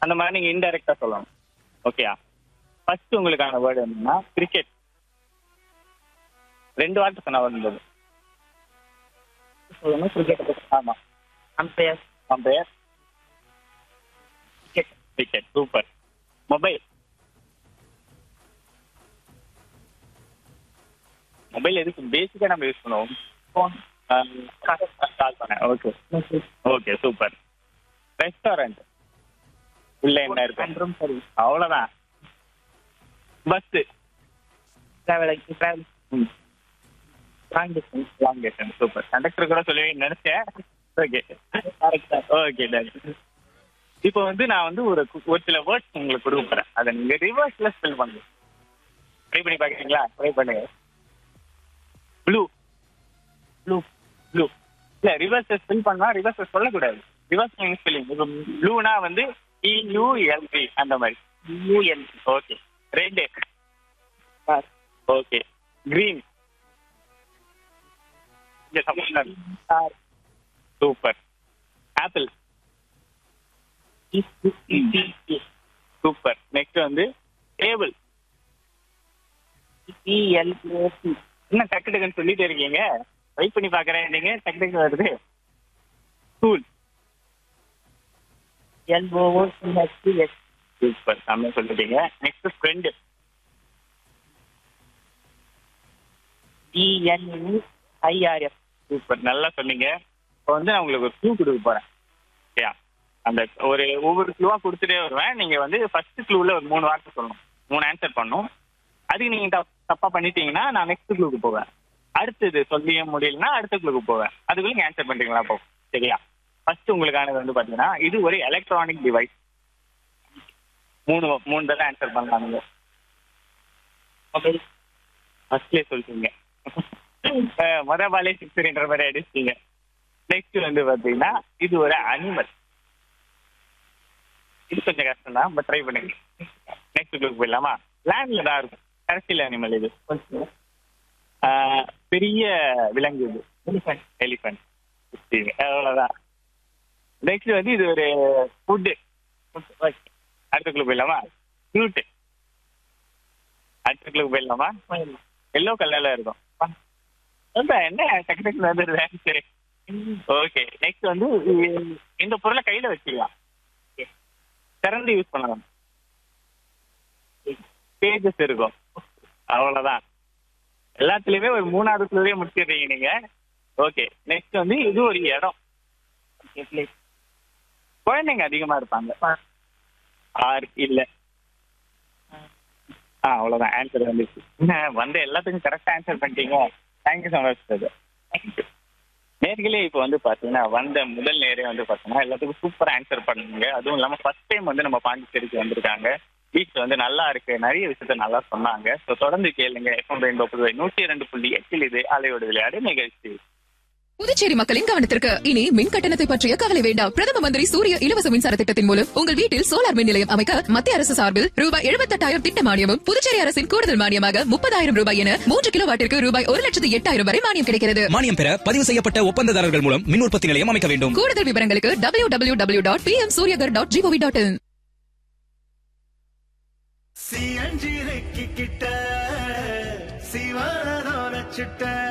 அந்த மாதிரி நீங்க இன்டைரக்டா சொல்லணும் ஓகேயா ஃபர்ஸ்ட் உங்களுக்கான வேர்டு என்னன்னா கிரிக்கெட் ரெண்டு வார்த்தை சொன்னா வந்தது சொல்லணும் கிரிக்கெட் ஆமா umpire umpire cricket cricket super mobile mobile எதுக்கு பேசிக்கா நம்ம யூஸ் பண்ணுவோம் ஃபோன் கால் பண்ணேன் ஓகே ஓகே சூப்பர் ரெஸ்டாரண்ட் உள்ள என்ன இருக்கு ரூம் சர்வீஸ் அவ்வளவுதான் bus travel travel long distance long distance super conductor கூட சொல்லுவீங்கன்னு நினைச்சேன் ஓகே ஓகே டன் இப்போ வந்து நான் வந்து ஒரு கு- ஒரு சில வேர்ட்ஸ் உங்களுக்கு கொடுக்க போறேன் அதை நீங்க ரிவர்ஸ்ல ஸ்பெல் பண்ணுங்க ட்ரை பண்ணி பாக்குறீங்களா ட்ரை பண்ணுங்க ப்ளூ ப்ளூ ப்ளூ இல்ல ரிவர்ஸ் ஸ்பெல் பண்ணா ரிவர்ஸ் சொல்லக்கூடாது ரிவர்ஸ் மீனிங் ஸ்பெல்லிங் இப்போ ப்ளூனா வந்து இயூஎல்பி அந்த மாதிரி UL okay red okay green R super apple super next வந்து டேபிள் இஎல்ஏசி என்ன டக்கு டக்குன்னு சொல்லிட்டே இருக்கீங்க வெயிட் பண்ணி பாக்குறேன் நீங்க டக்கு டக்கு வருது ஸ்கூல் எல்ஓஓ சிஹெச்எஸ் சூப்பர் செம்ம சொல்லிட்டீங்க next friend DNE IRF super நல்லா சொன்னீங்க இப்போ வந்து நான் உங்களுக்கு ஒரு க்ளூ கொடுக்க போறேன் ஓகேயா அந்த ஒரு ஒவ்வொரு க்ளூவா கொடுத்துட்டே வருவேன் நீங்க வந்து ஃபர்ஸ்ட் க்ளூல ஒரு மூணு வார்த்தை சொல்லணும் மூணு ஆன்சர் பண்ணணும் அதுக்கு நீங்க தப்- தப்பா பண்ணிட்டீங்கன்னா நான் நெக்ஸ்ட் க்ளூக்கு போவேன் அடுத்தது சொல்லிய முடியலன்னா அடுத்த க்ளூக்கு போவேன் அதுக்குள்ள நீங்க ஆன்சர் பண்றீங்களா அப்போ சரியா ஃபர்ஸ்ட் உங்களுக்கானது வந்து பாத்தீங்கன்னா இது ஒரு எலக்ட்ரானிக் டிவைஸ் மூணு மூணு தடவை ஆன்சர் பண்ணலாம் நீங்க மொபைல் ஃபர்ஸ்ட்லேயே சொல்லிட்டீங்க அஹ் முத பாலே சிக்ஸ்ன்ற மாதிரி அடிச்சிட்டீங்க நெக்ஸ்ட் வந்து பாத்தீங்கன்னா இது ஒரு அனிமல் இது கொஞ்சம் கஷ்டம் தான் பட் ட்ரை பண்ணுங்க நெக்ஸ்ட் குரூப் போயிடலாமா லேண்ட்ல தான் இருக்கும் கடைசியில் அனிமல் இது அஹ் பெரிய விலங்கு இது எலிஃபென்ட் எலிஃபென்ட் அவ்வளோதான் நெக்ஸ்ட் வந்து இது ஒரு ஃபுட்டு அடுத்த குரூப் போயிடலாமா ஃப்ரூட்டு அடுத்த குரூப் போயிடலாமா எல்லோ கலர்ல இருக்கும் ரொம்ப என்ன டக்கு டக்கு வந்துடுது சரி ஓகே நெக்ஸ்ட் வந்து இ- இந்த பொருளை கையில வச்சுக்கலாம் திறந்து யூஸ் பண்ணலாம் பேஜஸ் இருக்கும் அவ்வளவுதான் எல்லாத்துலயுமே ஒரு மூணாவது குழுவே முடிச்சிடுறீங்க நீங்க ஓகே நெக்ஸ்ட் வந்து இது ஒரு இடம் குழந்தைங்க அதிகமா இருப்பாங்க ஆர் இல்ல ஆ அவ்வளவுதான் ஆன்சர் வந்துச்சு என்ன, வந்த எல்லாத்துக்கும் கரெக்டா ஆன்சர் பண்ணிட்டீங்க தேங்க்யூ ஸோ மச் சார் நேர்களே இப்போ வந்து பாத்தீங்கன்னா வந்த முதல் நேரே வந்து பாத்தீங்கன்னா எல்லாத்துக்கும் சூப்பர் ஆன்சர் பண்ணுங்க அதுவும் இல்லாம ஃபர்ஸ்ட் டைம் வந்து நம்ம பாண்டிச்சேரிக்கு வந்திருக்காங்க பீச் வந்து நல்லா இருக்கு நிறைய விஷயத்த நல்லா சொன்னாங்க ஸோ தொடர்ந்து கேளுங்க எஃப்எம் ரெயின்போ புதுவை நூற்றி இரண்டு புள்ளி எட்டில் இது அலையோடு விளையாடு நிகழ்ச்சி புதுச்சேரி மக்களின் கவனத்திற்கு இனி மின் கட்டணத்தை பற்றிய கவலை வேண்டாம் பிரதம மந்திரி சூரிய இலவச மின்சார திட்டத்தின் மூலம் உங்கள் வீட்டில் சோலார் மின் நிலையம் அமைக்க மத்திய அரசு சார்பில் ரூபாய் எழுபத்தெட்டாயிரம் திட்ட மானியமும் புதுச்சேரி அரசின் கூடுதல் மானியமாக முப்பதாயிரம் ரூபாய் என மூன்று கிலோ வாட்டிற்கு ரூபாய் ஒரு லட்சத்து எட்டாயிரம் வரை மானியம் கிடைக்கிறது மானியம் பெற பதிவு செய்யப்பட்ட ஒப்பந்ததாரர்கள் மூலம் மின் உற்பத்தி நிலையம் அமைக்க வேண்டும் கூடுதல் விவரங்களுக்கு W W W dot P M Suryaghar dot GOV dot in சியஞ்சிரைக்கு கிட்ட சிவனதோர சுட்ட